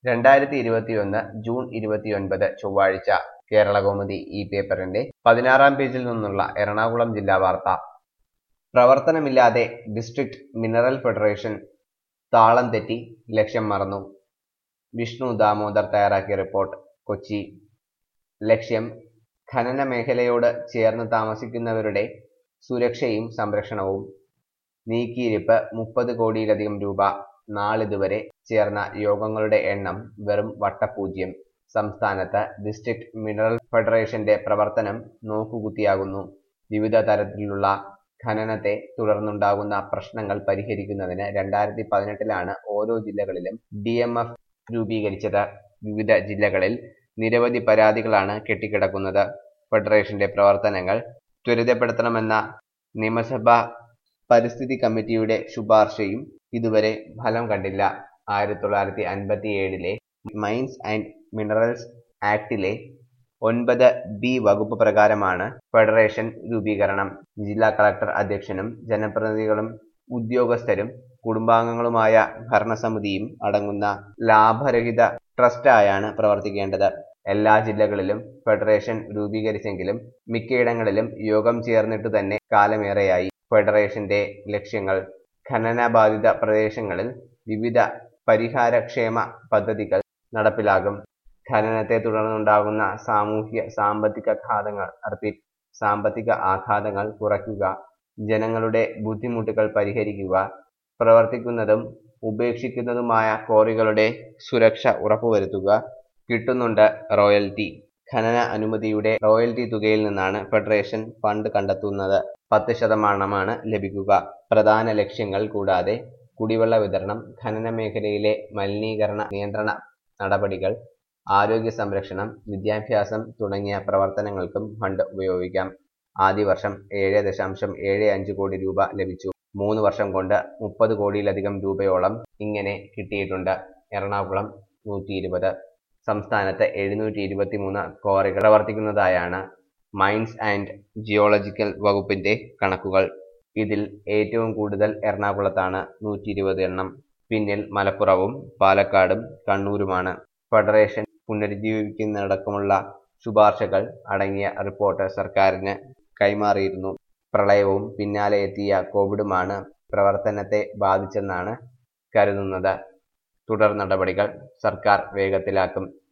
രണ്ടായിരത്തി ഇരുപത്തിയൊന്ന് ജൂൺ ഇരുപത്തിയൊൻപത് ചൊവ്വാഴ്ച കേരളകൗമുദി ഈ പേപ്പറിന്റെ പതിനാറാം പേജിൽ നിന്നുള്ള എറണാകുളം ജില്ലാ വാർത്ത പ്രവർത്തനമില്ലാതെ ഡിസ്ട്രിക്ട് മിനറൽ ഫെഡറേഷൻ താളം തെറ്റി ലക്ഷ്യം മറന്നു വിഷ്ണു ദാമോദർ തയ്യാറാക്കിയ റിപ്പോർട്ട് കൊച്ചി ലക്ഷ്യം ഖനന മേഖലയോട് ചേർന്ന് താമസിക്കുന്നവരുടെ സുരക്ഷയും സംരക്ഷണവും നീക്കിയിരിപ്പ് മുപ്പത് കോടിയിലധികം രൂപ നാളിതുവരെ ചേർന്ന യോഗങ്ങളുടെ എണ്ണം വെറും വട്ടപൂജ്യം സംസ്ഥാനത്ത് ഡിസ്ട്രിക്ട് മിനറൽ ഫെഡറേഷന്റെ പ്രവർത്തനം നോക്കുകുത്തിയാകുന്നു വിവിധ തരത്തിലുള്ള ഖനനത്തെ തുടർന്നുണ്ടാകുന്ന പ്രശ്നങ്ങൾ പരിഹരിക്കുന്നതിന് രണ്ടായിരത്തി പതിനെട്ടിലാണ് ഓരോ ജില്ലകളിലും ഡി എം എഫ് രൂപീകരിച്ചത് വിവിധ ജില്ലകളിൽ നിരവധി പരാതികളാണ് കെട്ടിക്കിടക്കുന്നത് ഫെഡറേഷന്റെ പ്രവർത്തനങ്ങൾ ത്വരിതപ്പെടുത്തണമെന്ന നിയമസഭാ പരിസ്ഥിതി കമ്മിറ്റിയുടെ ശുപാർശയും ഇതുവരെ ഫലം കണ്ടില്ല ആയിരത്തി തൊള്ളായിരത്തി അൻപത്തി ഏഴിലെ മൈൻസ് ആൻഡ് മിനറൽസ് ആക്ടിലെ ഒൻപത് ബി വകുപ്പ് പ്രകാരമാണ് ഫെഡറേഷൻ രൂപീകരണം ജില്ലാ കളക്ടർ അധ്യക്ഷനും ജനപ്രതിനിധികളും ഉദ്യോഗസ്ഥരും കുടുംബാംഗങ്ങളുമായ ഭരണസമിതിയും അടങ്ങുന്ന ലാഭരഹിത ട്രസ്റ്റായാണ് പ്രവർത്തിക്കേണ്ടത് എല്ലാ ജില്ലകളിലും ഫെഡറേഷൻ രൂപീകരിച്ചെങ്കിലും മിക്കയിടങ്ങളിലും യോഗം ചേർന്നിട്ടു തന്നെ കാലമേറെയായി ഫെഡറേഷന്റെ ലക്ഷ്യങ്ങൾ ഖനനബാധിത പ്രദേശങ്ങളിൽ വിവിധ പരിഹാരക്ഷേമ പദ്ധതികൾ നടപ്പിലാകും ഖനനത്തെ തുടർന്നുണ്ടാകുന്ന സാമൂഹ്യ സാമ്പത്തിക ആഘാതങ്ങൾ റിപ്പീറ്റ് സാമ്പത്തിക ആഘാതങ്ങൾ കുറയ്ക്കുക ജനങ്ങളുടെ ബുദ്ധിമുട്ടുകൾ പരിഹരിക്കുക പ്രവർത്തിക്കുന്നതും ഉപേക്ഷിക്കുന്നതുമായ ക്വാറികളുടെ സുരക്ഷ ഉറപ്പുവരുത്തുക കിട്ടുന്നുണ്ട് റോയൽറ്റി ഖനന അനുമതിയുടെ റോയൽറ്റി തുകയിൽ നിന്നാണ് ഫെഡറേഷൻ ഫണ്ട് കണ്ടെത്തുന്നത് പത്ത് ശതമാനമാണ് ലഭിക്കുക പ്രധാന ലക്ഷ്യങ്ങൾ കൂടാതെ കുടിവെള്ള വിതരണം ഖനന മേഖലയിലെ മലിനീകരണ നിയന്ത്രണ നടപടികൾ ആരോഗ്യ സംരക്ഷണം വിദ്യാഭ്യാസം തുടങ്ങിയ പ്രവർത്തനങ്ങൾക്കും ഫണ്ട് ഉപയോഗിക്കാം ആദ്യ വർഷം ഏഴ് ദശാംശം ഏഴ് അഞ്ച് കോടി രൂപ ലഭിച്ചു മൂന്ന് വർഷം കൊണ്ട് മുപ്പത് കോടിയിലധികം രൂപയോളം ഇങ്ങനെ കിട്ടിയിട്ടുണ്ട് എറണാകുളം നൂറ്റി ഇരുപത് സംസ്ഥാനത്ത് എഴുന്നൂറ്റി ഇരുപത്തി മൂന്ന് ക്വാറികൾ പ്രവർത്തിക്കുന്നതായാണ് മൈൻസ് ആൻഡ് ജിയോളജിക്കൽ വകുപ്പിന്റെ കണക്കുകൾ ഇതിൽ ഏറ്റവും കൂടുതൽ എറണാകുളത്താണ് നൂറ്റി ഇരുപത് എണ്ണം പിന്നിൽ മലപ്പുറവും പാലക്കാടും കണ്ണൂരുമാണ് ഫെഡറേഷൻ പുനരുജ്ജീവിക്കുന്നതടക്കമുള്ള ശുപാർശകൾ അടങ്ങിയ റിപ്പോർട്ട് സർക്കാരിന് കൈമാറിയിരുന്നു പ്രളയവും പിന്നാലെ എത്തിയ കോവിഡുമാണ് പ്രവർത്തനത്തെ ബാധിച്ചെന്നാണ് കരുതുന്നത് തുടർ നടപടികൾ സർക്കാർ വേഗത്തിലാക്കും